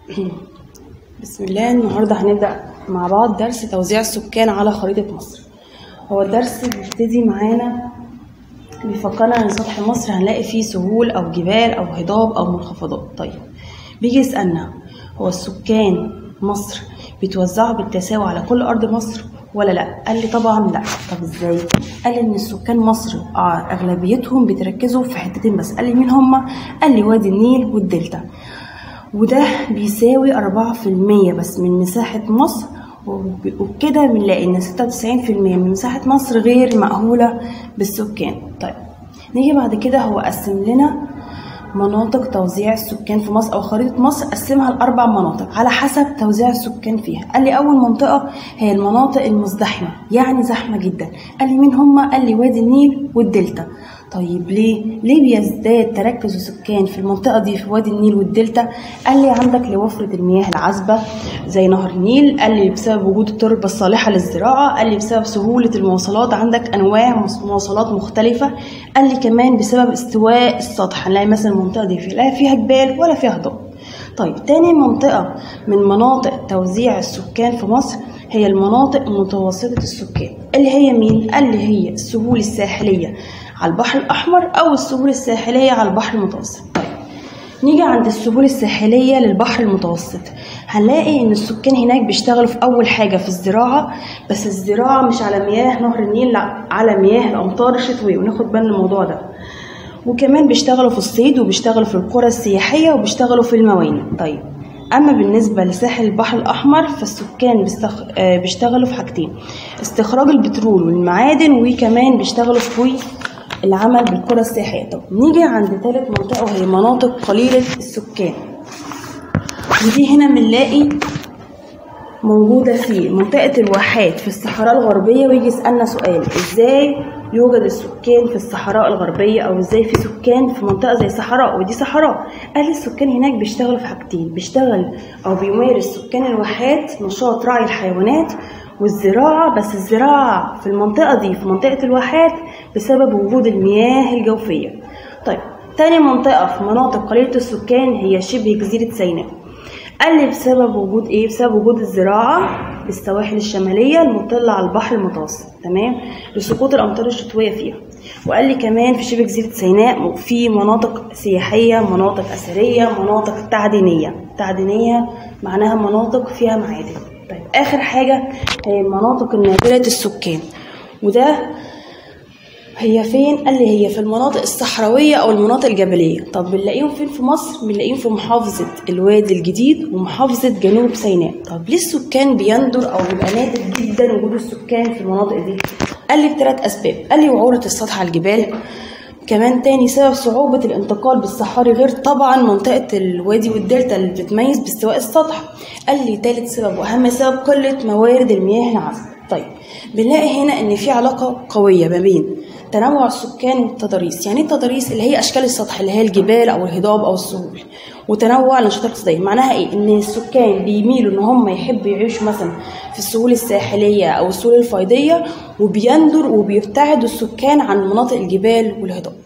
بسم الله النهاردة هنبدأ مع بعض درس توزيع السكان على خريطة مصر هو الدرس بيبتدي معانا بيفكرنا ان سطح مصر هنلاقي فيه سهول او جبال او هضاب او منخفضات طيب بيجي يسألنا هو السكان مصر بيتوزعوا بالتساوي على كل ارض مصر ولا لا قال لي طبعا لا طب ازاي قال لي ان السكان مصر آه اغلبيتهم بيتركزوا في حتتين بس قال لي مين هما قال لي وادي النيل والدلتا وده بيساوي أربعة في المية بس من مساحة مصر وب- وبكده بنلاقي إن ستة وتسعين في المية من مساحة مصر غير مأهولة بالسكان طيب نيجي بعد كده هو قسم لنا مناطق توزيع السكان في مصر أو خريطة مصر قسمها لأربع مناطق على حسب توزيع السكان فيها قال لي أول منطقة هي المناطق المزدحمة يعني زحمة جدا قال لي مين هما قال لي وادي النيل والدلتا طيب ليه؟ ليه بيزداد تركز السكان في المنطقة دي في وادي النيل والدلتا؟ قال لي عندك لوفرة المياه العذبة زي نهر النيل، قال لي بسبب وجود التربة الصالحة للزراعة، قال لي بسبب سهولة المواصلات عندك أنواع مس- مواصلات مختلفة، قال لي كمان بسبب استواء السطح، هنلاقي مثلا المنطقة دي لا فيها جبال ولا فيها هضاب. طيب تاني منطقة من مناطق توزيع السكان في مصر هي المناطق متوسطة السكان اللي هي مين؟ قال لي هي السهول الساحلية على البحر الأحمر أو السهول الساحلية على البحر المتوسط طيب نيجي عند السهول الساحلية للبحر المتوسط هنلاقي إن السكان هناك بيشتغلوا في أول حاجة في الزراعة بس الزراعة مش على مياه نهر النيل لا على مياه الأمطار الشتوية وناخد بالنا من الموضوع ده وكمان بيشتغلوا في الصيد وبيشتغلوا في القرى السياحية وبيشتغلوا في الموانئ طيب أما بالنسبة لساحل البحر الأحمر فالسكان بيستخ... آه، بيشتغلوا في حاجتين استخراج البترول والمعادن وكمان بيشتغلوا في العمل بالقرى السياحية طب نيجي عند تالت منطقة وهي مناطق قليلة السكان ودي هنا بنلاقي موجودة في منطقة الواحات في الصحراء الغربية ويجي يسألنا سؤال ازاي يوجد السكان في الصحراء الغربية أو ازاي في سكان في منطقة زي صحراء ودي صحراء قال السكان هناك بيشتغلوا في حاجتين بيشتغل أو بيمارس سكان الواحات نشاط رعي الحيوانات والزراعة بس الزراعة في المنطقة دي في منطقة الواحات بسبب وجود المياه الجوفية طيب تاني منطقة في مناطق قليلة السكان هي شبه جزيرة سيناء قال لي بسبب وجود ايه بسبب وجود الزراعه بالسواحل الشماليه المطله على البحر المتوسط تمام لسقوط الامطار الشتويه فيها وقال لي كمان في شبه جزيره سيناء في مناطق سياحيه مناطق اثريه مناطق تعدينيه تعدينيه معناها مناطق فيها معادن طيب اخر حاجه هي المناطق النادره السكان وده هي فين؟ قال لي هي في المناطق الصحراوية أو المناطق الجبلية، طب بنلاقيهم فين في مصر؟ بنلاقيهم في محافظة الوادي الجديد ومحافظة جنوب سيناء، طب ليه السكان بيندر أو بيبقى نادر جدا وجود السكان في المناطق دي؟ قال لي بثلاث أسباب، قال لي وعورة السطح على الجبال، كمان تاني سبب صعوبة الانتقال بالصحاري غير طبعا منطقة الوادي والدلتا اللي بتتميز باستواء السطح قال لي تالت سبب وأهم سبب قلة موارد المياه العذبة طيب بنلاقي هنا ان في علاقة قوية ما بين تنوع السكان والتضاريس يعني ايه التضاريس اللي هي اشكال السطح اللي هي الجبال او الهضاب او السهول وتنوع النشاطات الاقتصاديه معناها ايه ان السكان بيميلوا ان هم يحبوا يعيشوا مثلا في السهول الساحليه او السهول الفيضيه وبيندر وبيبتعدوا السكان عن مناطق الجبال والهضاب